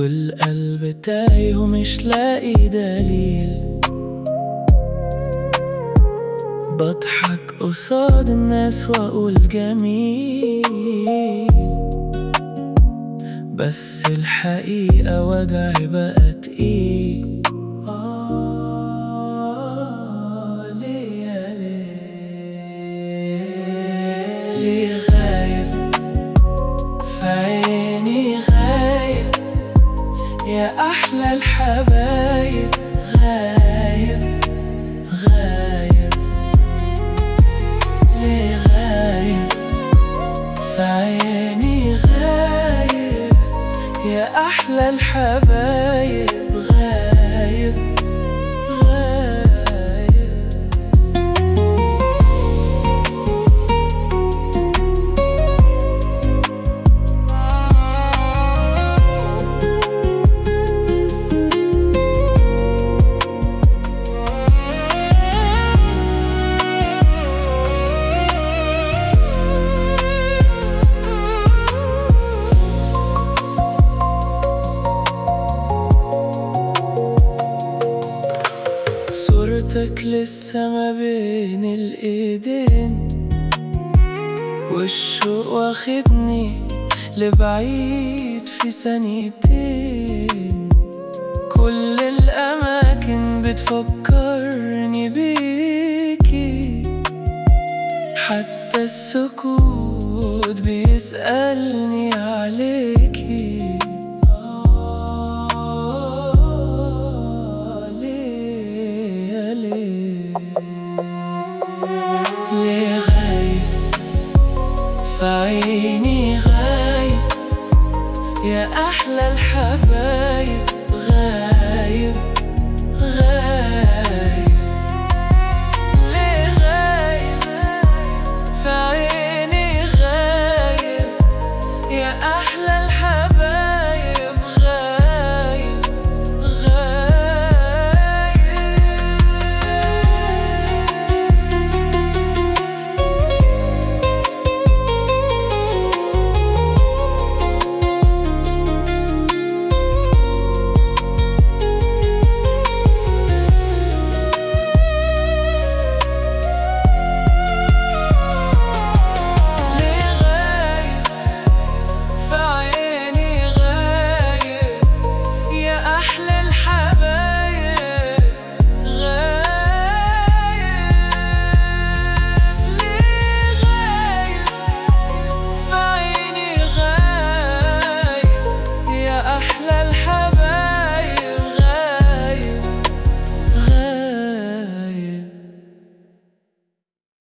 والقلب تايه ومش لاقي دليل بضحك قصاد الناس واقول جميل بس الحقيقة وجعي بقى تقيل آه ليه يا ليه ليه غايب في عيني غايب يا أحلى الحبايب غايب غايب ليه غايب في عيني غايب يا أحلى الحبايب غايب غايب صورتك لسه ما بين الايدين والشوق واخدني لبعيد في ثانيتين كل الأماكن بتفكرني بيكي حتى السكوت بيسألني عليكي آه ليه يا ليه ليه غايب في عيني غايب يا أحلى الحبايب